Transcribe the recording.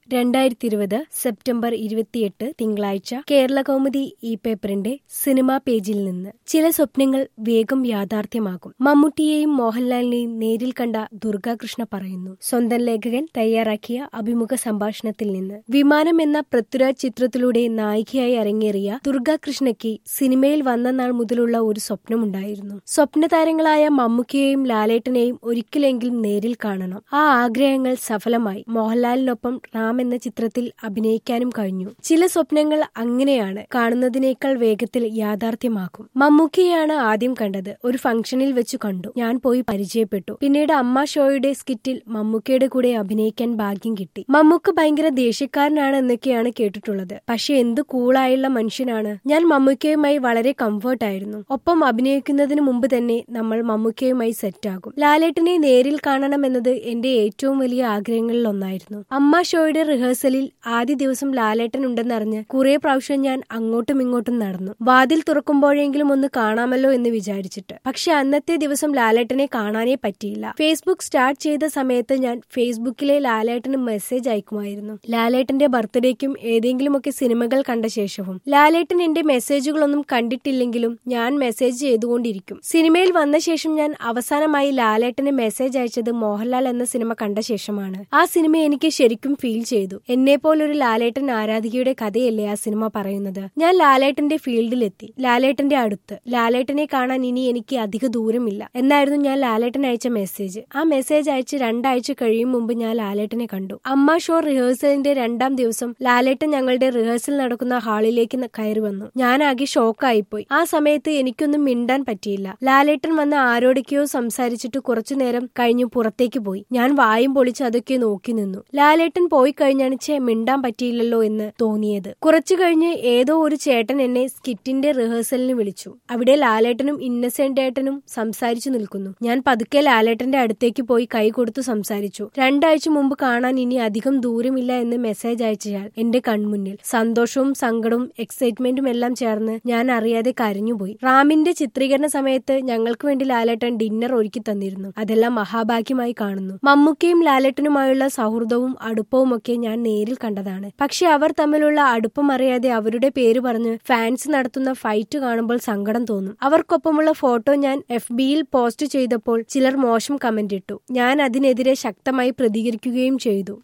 രണ്ടായിരത്തി ഇരുപത് സെപ്റ്റംബർ ഇരുപത്തിയെട്ട് തിങ്കളാഴ്ച കേരള കൗമുദി ഈ പേപ്പറിന്റെ സിനിമാ പേജിൽ നിന്ന് ചില സ്വപ്നങ്ങൾ വേഗം യാഥാർത്ഥ്യമാകും മമ്മൂട്ടിയെയും മോഹൻലാലിനെയും നേരിൽ കണ്ട ദുർഗാകൃഷ്ണ പറയുന്നു സ്വന്തം ലേഖകൻ തയ്യാറാക്കിയ അഭിമുഖ സംഭാഷണത്തിൽ നിന്ന് വിമാനം എന്ന പൃഥ്വിരാജ് ചിത്രത്തിലൂടെ നായികയായി അരങ്ങേറിയ ദുർഗാകൃഷ്ണയ്ക്ക് സിനിമയിൽ വന്ന നാൾ മുതലുള്ള ഒരു സ്വപ്നമുണ്ടായിരുന്നു സ്വപ്നതാരങ്ങളായ മമ്മൂക്കിയെയും ലാലേട്ടനെയും ഒരിക്കലെങ്കിലും നേരിൽ കാണണം ആ ആഗ്രഹങ്ങൾ സഫലമായി മോഹൻലാലിനൊപ്പം റാം എന്ന ചിത്രത്തിൽ അഭിനയിക്കാനും കഴിഞ്ഞു ചില സ്വപ്നങ്ങൾ അങ്ങനെയാണ് കാണുന്നതിനേക്കാൾ വേഗത്തിൽ യാഥാർത്ഥ്യമാക്കും മമ്മൂക്കിയെയാണ് ആദ്യം കണ്ടത് ഒരു ഫംഗ്ഷനിൽ വെച്ച് കണ്ടു ഞാൻ പോയി പരിചയപ്പെട്ടു പിന്നീട് അമ്മ ഷോയുടെ സ്കിറ്റിൽ മമ്മൂക്കയുടെ കൂടെ അഭിനയിക്കാൻ ഭാഗ്യം കിട്ടി മമ്മൂക്ക ഭയങ്കര ദേഷ്യക്കാരനാണ് എന്നൊക്കെയാണ് കേട്ടിട്ടുള്ളത് പക്ഷെ എന്ത് കൂളായുള്ള മനുഷ്യനാണ് ഞാൻ മമ്മൂക്കയുമായി വളരെ കംഫർട്ടായിരുന്നു ഒപ്പം അഭിനയിക്കുന്നതിന് മുമ്പ് തന്നെ നമ്മൾ മമ്മൂക്കയുമായി സെറ്റാകും ലാലേട്ടനെ നേരിൽ കാണണമെന്നത് എന്റെ ഏറ്റവും വലിയ ആഗ്രഹങ്ങളിൽ ഒന്നായിരുന്നു അമ്മ ഷോയുടെ റിഹേഴ്സലിൽ ആദ്യ ദിവസം ലാലേട്ടൻ ഉണ്ടെന്നറിഞ്ഞ് കുറെ പ്രാവശ്യം ഞാൻ അങ്ങോട്ടും ഇങ്ങോട്ടും നടന്നു വാതിൽ തുറക്കുമ്പോഴെങ്കിലും ഒന്ന് കാണാമല്ലോ എന്ന് വിചാരിച്ചിട്ട് പക്ഷെ അന്നത്തെ ദിവസം ലാലേട്ടനെ കാണാനേ പറ്റിയില്ല ഫേസ്ബുക്ക് സ്റ്റാർട്ട് ചെയ്ത സമയത്ത് ഞാൻ ഫേസ്ബുക്കിലെ ലാലേട്ടന് മെസ്സേജ് അയക്കുമായിരുന്നു ലാലേട്ടന്റെ ബർത്ത്ഡേക്കും ഏതെങ്കിലുമൊക്കെ സിനിമകൾ കണ്ട ശേഷവും ലാലേട്ടൻ എന്റെ മെസ്സേജുകളൊന്നും കണ്ടിട്ടില്ലെങ്കിലും ഞാൻ മെസ്സേജ് ചെയ്തുകൊണ്ടിരിക്കും സിനിമയിൽ വന്ന ശേഷം ഞാൻ അവസാനമായി ലാലേട്ടന് മെസ്സേജ് അയച്ചത് മോഹൻലാൽ എന്ന സിനിമ കണ്ട ശേഷമാണ് ആ സിനിമ എനിക്ക് ശരിക്കും ഫീൽ ചെയ്തു എന്നെ പോലൊരു ലാലേട്ടൻ ആരാധികയുടെ കഥയല്ലേ ആ സിനിമ പറയുന്നത് ഞാൻ ലാലേട്ടന്റെ ഫീൽഡിലെത്തി ലാലേട്ടന്റെ അടുത്ത് ലാലേട്ടനെ കാണാൻ ഇനി എനിക്ക് അധിക ദൂരമില്ല എന്നായിരുന്നു ഞാൻ ലാലേട്ടൻ അയച്ച മെസ്സേജ് ആ മെസ്സേജ് അയച്ച് രണ്ടാഴ്ച കഴിയും മുമ്പ് ഞാൻ ലാലേട്ടനെ കണ്ടു അമ്മ ഷോ റിഹേഴ്സലിന്റെ രണ്ടാം ദിവസം ലാലേട്ടൻ ഞങ്ങളുടെ റിഹേഴ്സൽ നടക്കുന്ന ഹാളിലേക്ക് കയറി വന്നു ഞാനാകെ ഷോക്കായിപ്പോയി ആ സമയത്ത് എനിക്കൊന്നും മിണ്ടാൻ പറ്റിയില്ല ലാലേട്ടൻ വന്ന് ആരോടൊക്കെയോ സംസാരിച്ചിട്ട് കുറച്ചു നേരം കഴിഞ്ഞു പുറത്തേക്ക് പോയി ഞാൻ വായും പൊളിച്ച് അതൊക്കെ നോക്കി നിന്നു ലാലേട്ടൻ പോയി കഴിഞ്ഞാണ് ചേ മിണ്ടാൻ പറ്റിയില്ലല്ലോ എന്ന് തോന്നിയത് കുറച്ചു കഴിഞ്ഞ് ഏതോ ഒരു ചേട്ടൻ എന്നെ സ്കിറ്റിന്റെ റിഹേഴ്സലിന് വിളിച്ചു അവിടെ ലാലേട്ടനും ഇന്നസെന്റ് ഏട്ടനും സംസാരിച്ചു നിൽക്കുന്നു ഞാൻ പതുക്കെ ലാലേട്ടന്റെ അടുത്തേക്ക് പോയി കൈ കൊടുത്തു സംസാരിച്ചു രണ്ടാഴ്ച മുമ്പ് കാണാൻ ഇനി അധികം ദൂരമില്ല എന്ന് മെസ്സേജ് അയച്ചയാൾ എന്റെ കൺമുന്നിൽ സന്തോഷവും സങ്കടവും എക്സൈറ്റ്മെന്റും എല്ലാം ചേർന്ന് ഞാൻ അറിയാതെ കരഞ്ഞുപോയി റാമിന്റെ ചിത്രീകരണ സമയത്ത് ഞങ്ങൾക്ക് വേണ്ടി ലാലേട്ടൻ ഡിന്നർ ഒരുക്കി തന്നിരുന്നു അതെല്ലാം മഹാഭാഗ്യമായി കാണുന്നു മമ്മൂക്കയും ലാലേട്ടനുമായുള്ള സൗഹൃദവും അടുപ്പവും ഒക്കെ ഞാൻ നേരിൽ കണ്ടതാണ് പക്ഷെ അവർ തമ്മിലുള്ള അടുപ്പം അറിയാതെ അവരുടെ പേര് പറഞ്ഞ് ഫാൻസ് നടത്തുന്ന ഫൈറ്റ് കാണുമ്പോൾ സങ്കടം തോന്നും അവർക്കൊപ്പമുള്ള ഫോട്ടോ ഞാൻ എഫ് ബിയിൽ പോസ്റ്റ് ചെയ്തപ്പോൾ ചിലർ മോശം കമന്റ് ഇട്ടു ഞാൻ അതിനെതിരെ ശക്തമായി പ്രതികരിക്കുകയും ചെയ്തു